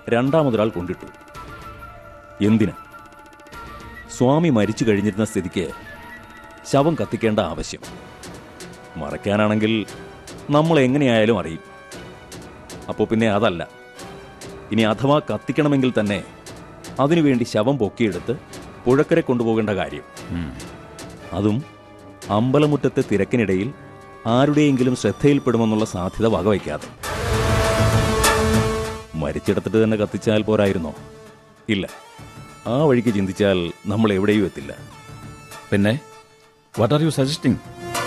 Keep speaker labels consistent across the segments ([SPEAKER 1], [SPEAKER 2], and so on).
[SPEAKER 1] രണ്ടാമതൊരാൾ കൊണ്ടിട്ടു എന്തിന് സ്വാമി മരിച്ചു കഴിഞ്ഞിരുന്ന സ്ഥിതിക്ക് ശവം കത്തിക്കേണ്ട ആവശ്യം മറയ്ക്കാനാണെങ്കിൽ നമ്മൾ എങ്ങനെയായാലും അറിയും അപ്പോൾ പിന്നെ അതല്ല ഇനി അഥവാ കത്തിക്കണമെങ്കിൽ തന്നെ അതിനുവേണ്ടി ശവം പൊക്കിയെടുത്ത് പുഴക്കരെ കൊണ്ടുപോകേണ്ട കാര്യം അതും അമ്പലമുറ്റത്തെ തിരക്കിനിടയിൽ ആരുടെയെങ്കിലും ശ്രദ്ധയിൽപ്പെടുമെന്നുള്ള സാധ്യത വകവയ്ക്കാതെ മരിച്ചിടത്തിട്ട് തന്നെ കത്തിച്ചാൽ പോരായിരുന്നോ ഇല്ല ആ വഴിക്ക് ചിന്തിച്ചാൽ നമ്മൾ എവിടെയും എത്തില്ല
[SPEAKER 2] പിന്നെ വാട്ട് ആർ യു സജസ്റ്റിംഗ്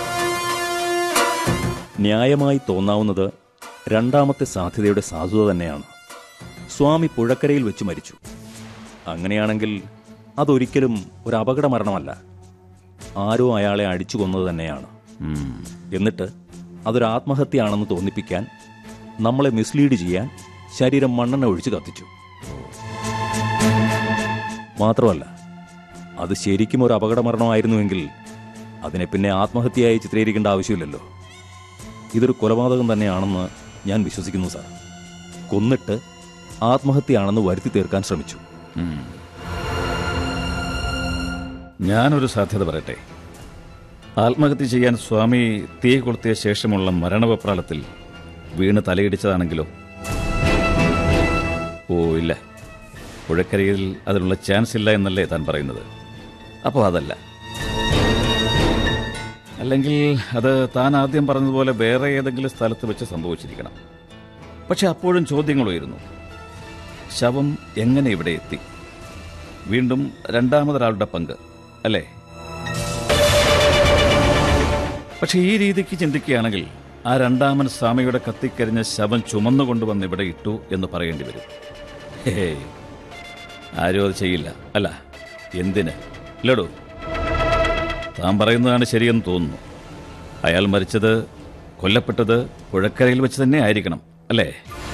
[SPEAKER 1] ന്യായമായി തോന്നാവുന്നത് രണ്ടാമത്തെ സാധ്യതയുടെ സാധുത തന്നെയാണ് സ്വാമി പുഴക്കരയിൽ വെച്ച് മരിച്ചു അങ്ങനെയാണെങ്കിൽ അതൊരിക്കലും ഒരു അപകട മരണമല്ല ആരോ അയാളെ അടിച്ചു കൊന്നത് തന്നെയാണ് എന്നിട്ട് അതൊരു ആത്മഹത്യയാണെന്ന് തോന്നിപ്പിക്കാൻ നമ്മളെ മിസ്ലീഡ് ചെയ്യാൻ ശരീരം മണ്ണെണ്ണ ഒഴിച്ച് കത്തിച്ചു മാത്രമല്ല അത് ശരിക്കും ഒരു അപകട മരണമായിരുന്നുവെങ്കിൽ അതിനെ പിന്നെ ആത്മഹത്യയായി ചിത്രീകരിക്കേണ്ട ആവശ്യമില്ലല്ലോ ഇതൊരു കൊലപാതകം തന്നെയാണെന്ന് ഞാൻ വിശ്വസിക്കുന്നു സാർ കൊന്നിട്ട് ആത്മഹത്യയാണെന്ന് വരുത്തി തീർക്കാൻ ശ്രമിച്ചു
[SPEAKER 2] ഞാനൊരു സാധ്യത പറയട്ടെ ആത്മഹത്യ ചെയ്യാൻ സ്വാമി തീ കൊളുത്തിയ ശേഷമുള്ള മരണവെപ്രാളത്തിൽ വീണ് തലയിടിച്ചതാണെങ്കിലോ ഓ ഇല്ല പുഴക്കരയിൽ അതിനുള്ള ചാൻസ് ഇല്ല എന്നല്ലേ താൻ പറയുന്നത് അപ്പോൾ അതല്ല അല്ലെങ്കിൽ അത് താൻ ആദ്യം പറഞ്ഞതുപോലെ വേറെ ഏതെങ്കിലും സ്ഥലത്ത് വെച്ച് സംഭവിച്ചിരിക്കണം പക്ഷെ അപ്പോഴും ചോദ്യങ്ങൾ ഉയരുന്നു ശവം എങ്ങനെ ഇവിടെ എത്തി വീണ്ടും രണ്ടാമതൊരാളുടെ പങ്ക് അല്ലേ പക്ഷെ ഈ രീതിക്ക് ചിന്തിക്കുകയാണെങ്കിൽ ആ രണ്ടാമൻ സ്വാമിയുടെ കത്തിക്കരിഞ്ഞ ശവം ചുമന്നുകൊണ്ടുവന്ന് ഇവിടെ ഇട്ടു എന്ന് പറയേണ്ടി വരും ഹേ ആരും അത് ചെയ്യില്ല അല്ല എന്തിന് ലഡു താൻ പറയുന്നതാണ് ശരിയെന്ന് തോന്നുന്നു അയാൾ മരിച്ചത് കൊല്ലപ്പെട്ടത് പുഴക്കരയിൽ വെച്ച് തന്നെ ആയിരിക്കണം അല്ലേ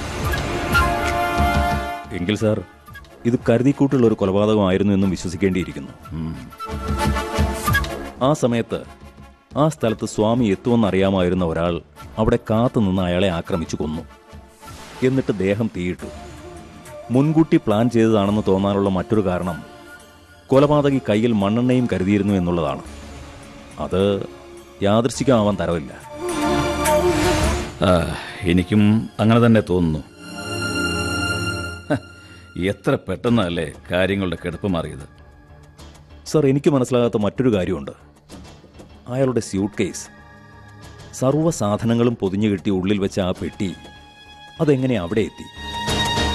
[SPEAKER 1] എങ്കിൽ സാർ ഇത് കരുതിക്കൂട്ടുള്ള ഒരു കൊലപാതകമായിരുന്നു എന്നും വിശ്വസിക്കേണ്ടിയിരിക്കുന്നു ആ സമയത്ത് ആ സ്ഥലത്ത് സ്വാമി എത്തുമെന്നറിയാമായിരുന്ന ഒരാൾ അവിടെ കാത്തുനിന്ന് അയാളെ ആക്രമിച്ചു കൊന്നു എന്നിട്ട് ദേഹം തീയിട്ടു മുൻകൂട്ടി പ്ലാൻ ചെയ്തതാണെന്ന് തോന്നാനുള്ള മറ്റൊരു കാരണം കൊലപാതകി കയ്യിൽ മണ്ണെണ്ണയും കരുതിയിരുന്നു എന്നുള്ളതാണ് അത് യാദൃശികമാവാൻ തരവില്ല
[SPEAKER 2] ആ, എനിക്കും അങ്ങനെ തന്നെ തോന്നുന്നു ഹ, എത്ര പെട്ടെന്നല്ലേ കാര്യങ്ങളുടെ കിടപ്പ് മാറിയത്
[SPEAKER 1] സർ എനിക്ക് മനസ്സിലാകാത്ത മറ്റൊരു കാര്യമുണ്ട് അയാളുടെ സ്യൂട്ട് കേസ് സർവ്വ സാധനങ്ങളും പൊതിഞ്ഞു കെട്ടി ഉള്ളിൽ വെച്ച ആ പെട്ടി അതെങ്ങനെ അവിടെ എത്തി